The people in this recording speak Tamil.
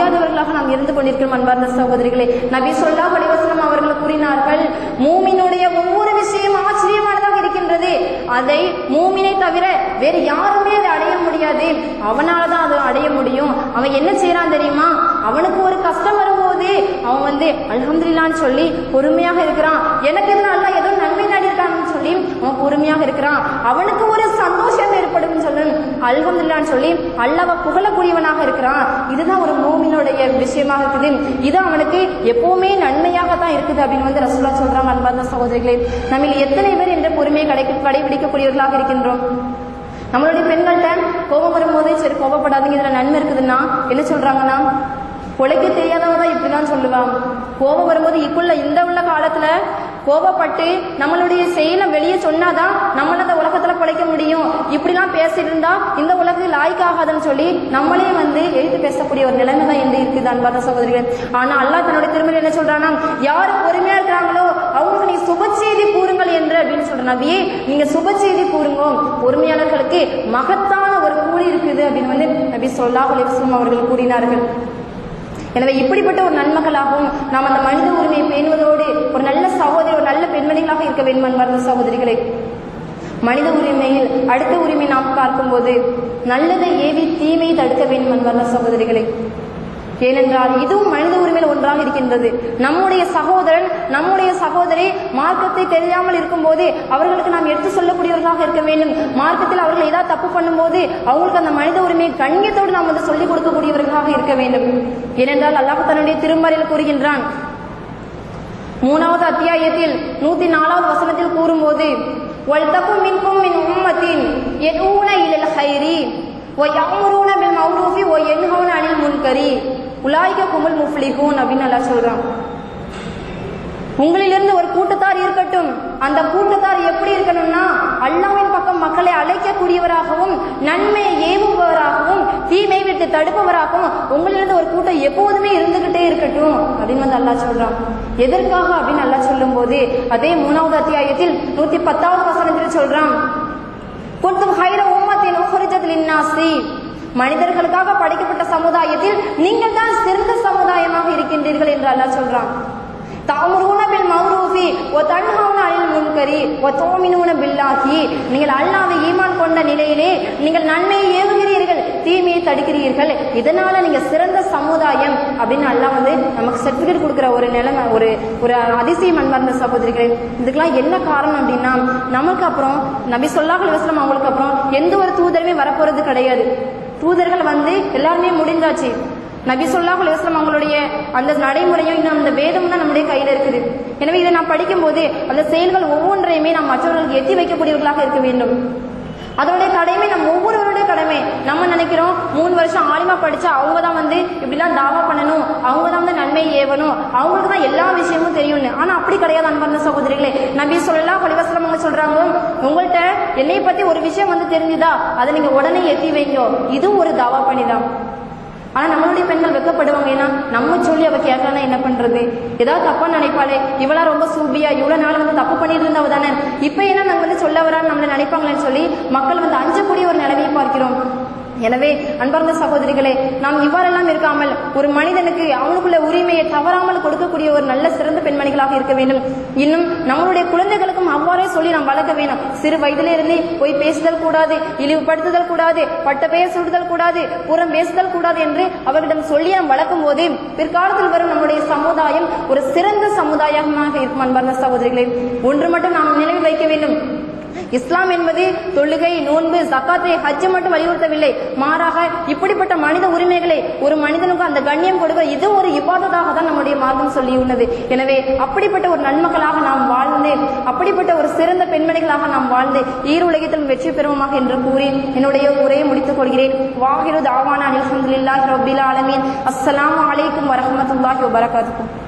அறியாதவர்களாக நாம் இருந்து கொண்டிருக்கிறோம் அன்பார்ந்த சகோதரிகளே நபி ஸல்லல்லாஹு அலைஹி வஸல்லம் அவர்கள் கூறினார்கள் மூமினுடைய ஒவ்வொரு விஷயம் ஆச்சரியமானதாக இருக்கின்றது அதை மூமினை தவிர வேறு யாருமே அதை அடைய முடியாது அவனால தான் அதை அடைய முடியும் அவன் என்ன செய்யறான் தெரியுமா அவனுக்கு ஒரு கஷ்டம் வரும்போது அவன் வந்து அல்ஹம்துலில்லான்னு சொல்லி பொறுமையாக இருக்கிறான் எனக்கு எதுவும் அல்ல ஏதோ நன்மை நாடி இருக்கான்னு சொல்லி அவன் பொறுமையாக இருக்கிறான் அவனுக்கு ஒரு சந்தோஷம் ஏற்படும் சொல்லு அல்ஹம்துலில்லான்னு சொல்லி அல்லாஹ்வை புகழக்கூடியவனாக இருக்கிறான் இதுதான் ஒரு மூமினுடைய விஷயமாக இருக்குது இது அவனுக்கு எப்பவுமே நன்மையாக தான் இருக்குது அப்படின்னு வந்து ரசூலா சொல்றாங்க அன்பார்ந்த சகோதரிகளே நம்ம எத்தனை பேர் என்ற பொறுமையை கடை கடைபிடிக்கக்கூடியவர்களாக இருக்கின்றோம் நம்மளுடைய பெண்கள்கிட்ட கோபம் வரும்போது சரி கோபப்படாதீங்க இதுல நன்மை இருக்குதுன்னா என்ன சொல்றாங்கன்னா உழைக்க தெரியாதவங்க தான் இப்படிதான் சொல்லுவாங்க கோபம் வரும்போது இக்குள்ள இந்த உள்ள காலத்துல கோபப்பட்டு நம்மளுடைய செயலை வெளியே சொன்னாதான் நம்மள அந்த உலகத்துல பிழைக்க முடியும் இப்படிலாம் பேசிட்டு இருந்தா இந்த உலகத்தில் லாய்க்காகாதுன்னு சொல்லி நம்மளே வந்து எழுத்து பேசக்கூடிய ஒரு நிலைமை தான் எந்த இருக்குது அன்பான சகோதரிகள் ஆனா அல்லாஹ் தன்னுடைய திருமணம் என்ன சொல்றானா யாரு பொறுமையா இருக்கிறாங்களோ அவங்களுக்கு நீ சுப செய்தி கூறுங்கள் என்று அப்படின்னு சொல்ற நபியே நீங்க சுப செய்தி கூறுங்க பொறுமையாளர்களுக்கு மகத்தான ஒரு கூலி இருக்குது அப்படின்னு வந்து நபி சொல்லாஹ் அலிவஸ்லம் அவர்கள் கூறினார்கள் எனவே இப்படிப்பட்ட ஒரு நன்மக்களாகவும் நாம் அந்த மனித உரிமையை பேணுவதோடு ஒரு நல்ல சகோதரி ஒரு நல்ல பெண்மணிகளாக இருக்க வேண்டும் அன்பார்ந்த சகோதரிகளே மனித உரிமையில் அடுத்த உரிமை நாம் பார்க்கும்போது நல்லதை ஏவி தீமையை தடுக்க வேண்டும் அன்பார்ந்த சகோதரிகளே ஏனென்றால் இதுவும் மனித உரிமையில் ஒன்றாக இருக்கின்றது நம்முடைய சகோதரன் நம்முடைய சகோதரி மார்க்கத்தை தெரியாமல் இருக்கும்போது அவர்களுக்கு நாம் எடுத்து சொல்லக்கூடியவர்களாக இருக்க வேண்டும் மார்க்கத்தில் அவர்கள் ஏதாவது தப்பு பண்ணும்போது அவங்களுக்கு அந்த மனித உரிமையை கண்ணியத்தோடு நாம் வந்து சொல்லிக் கொடுக்கக்கூடியவர்களாக இருக்க வேண்டும் ஏனென்றால் அல்லாஹ் தன்னுடைய திருமறையில் கூறுகின்றான் மூணாவது அத்தியாயத்தில் நூத்தி நாலாவது வசனத்தில் கூறும்போது வல்தக்கும் மின்கும் மின் உம்மத்தின் எதூன இலல் ஹைரி وَيَأْمُرُونَ بِالْمَعْرُوفِ وَيَنْهَوْنَ عَنِ الْمُنكَرِ உலாய்க குமுல் முஃப்லிஹூன் அப்படின்னு நல்லா சொல்றான் உங்களிலிருந்து ஒரு கூட்டத்தார் இருக்கட்டும் அந்த கூட்டத்தார் எப்படி இருக்கணும்னா அல்லாவின் பக்கம் மக்களை அழைக்கக்கூடியவராகவும் நன்மையை ஏவுபவராகவும் தீமை விட்டு தடுப்பவராகவும் உங்களிலிருந்து ஒரு கூட்டம் எப்போதுமே இருந்துகிட்டே இருக்கட்டும் அப்படின்னு வந்து அல்லாஹ் சொல்றான் எதற்காக அப்படின்னு அல்லாஹ் சொல்லும்போது அதே மூணாவது அத்தியாயத்தில் நூத்தி பத்தாவது வசனத்தில் சொல்றான் குன்தும் ஹைர உம்மத்தின் உஹ்ரிஜத் லின்னாசி மனிதர்களுக்காக படைக்கப்பட்ட சமுதாயத்தில் நீங்கள் தான் சிறந்த சமுதாயமாக இருக்கின்றீர்கள் என்று அல்லாஹ் சொல்றான் தாமுருன பில் மௌரூஃபி ஒ தன்ஹவுன அனில் முன்கரி ஒ தோமினூன பில்லாஹி நீங்கள் அல்லாஹ்வை ஈமான் கொண்ட நிலையிலே நீங்கள் நன்மையை ஏவுகிறீர்கள் தீமையை தடுக்கிறீர்கள் இதனால நீங்க சிறந்த சமுதாயம் அப்படின்னு அல்லாஹ் வந்து நமக்கு சர்டிபிகேட் கொடுக்குற ஒரு நிலைமை ஒரு ஒரு அதிசயம் அன்பார்ந்த சகோதரிகளே இதுக்கெல்லாம் என்ன காரணம் அப்படின்னா நமக்கு அப்புறம் நபி சொல்லாஹ் அலுவலம் அவங்களுக்கு அப்புறம் எந்த ஒரு தூதருமே வரப்போறது கிடையாது தூதர்கள் வந்து எல்லாருமே முடிஞ்சாச்சு நபி சொல்லாஹ் அலுவலம் அவங்களுடைய அந்த நடைமுறையும் இன்னும் அந்த வேதம் தான் நம்முடைய கையில இருக்குது எனவே இதை நாம் படிக்கும்போது அந்த செயல்கள் ஒவ்வொன்றையுமே நாம் மற்றவர்களுக்கு எத்தி வைக்கக்கூடியவர்களாக இருக்க வேண்டும் அதனுடைய கடமை நம்ம ஒவ்வொருவருடைய கடமை நம்ம நினைக்கிறோம் மூணு வருஷம் ஆலிமா படிச்சா அவங்க தான் வந்து இப்படிலாம் தாவா பண்ணணும் அவங்க தான் வந்து நன்மை ஏவணும் அவங்களுக்கு தான் எல்லா விஷயமும் தெரியும்னு ஆனா அப்படி கிடையாது அன்பார்ந்த சகோதரிகளே நபி சொல்லலாம் பழிவசலம் அவங்க சொல்றாங்க உங்கள்கிட்ட என்னை பத்தி ஒரு விஷயம் வந்து தெரிஞ்சுதா அதை நீங்க உடனே எத்தி வைங்க இதுவும் ஒரு தாவா பண்ணிதான் ஆனா நம்மளுடைய பெண்கள் வெக்கப்படுவாங்க ஏன்னா நம்ம சொல்லி அவ கேட்கலன்னா என்ன பண்றது ஏதாவது தப்பா நினைப்பாளே இவளா ரொம்ப சூபியா இவ்வளவு நாள் வந்து தப்பு பண்ணிட்டு இருந்தவ தானே இப்ப என்ன நம்ம வந்து சொல்ல வரான்னு நம்மள நினைப்பாங்களேன்னு சொல்லி மக்கள் வந்து அஞ்சக்கூடிய ஒரு நிலைமையை பார்க்கிறோம் எனவே அன்பார்ந்த சகோதரிகளே நாம் இவ்வாறெல்லாம் இருக்காமல் ஒரு மனிதனுக்கு அவனுக்குள்ள உரிமையை தவறாமல் கொடுக்கக்கூடிய ஒரு நல்ல சிறந்த பெண்மணிகளாக இருக்க வேண்டும் இன்னும் நம்மளுடைய குழந்தைகளுக்கும் அவ்வாறே சொல்லி நாம் வளர்க்க வேணும் சிறு வயதிலிருந்தே போய் பேசுதல் கூடாது இழிவுபடுத்துதல் கூடாது பட்ட பெயர் சுடுதல் கூடாது புறம் பேசுதல் கூடாது என்று அவர்களிடம் சொல்லி நாம் வளர்க்கும் போது பிற்காலத்தில் வரும் நம்முடைய சமுதாயம் ஒரு சிறந்த சமுதாயமாக இருக்கும் அன்பார்ந்த சகோதரிகளே ஒன்று மட்டும் நாம் நினைவில் வைக்க வேண்டும் இஸ்லாம் என்பது தொழுகை நோன்பு சக்காத்தை ஹஜ் மட்டும் வலியுறுத்தவில்லை மாறாக இப்படிப்பட்ட மனித உரிமைகளை ஒரு மனிதனுக்கு அந்த கண்ணியம் கொடுக்க இது ஒரு இபாததாக தான் நம்முடைய மார்க்கம் சொல்லியுள்ளது எனவே அப்படிப்பட்ட ஒரு நன்மக்களாக நாம் வாழ்ந்து அப்படிப்பட்ட ஒரு சிறந்த பெண்மணிகளாக நாம் வாழ்ந்து ஈருலகத்தில் வெற்றி பெறுவோமாக என்று கூறி என்னுடைய உரையை முடித்துக் கொள்கிறேன் வாகிரு தாவான அலமதுல்லாஹி ரபில் ஆலமீன் அஸ்ஸலாமு அலைக்கும் வரஹ்மத்துல்லாஹி வபரகாத்துஹு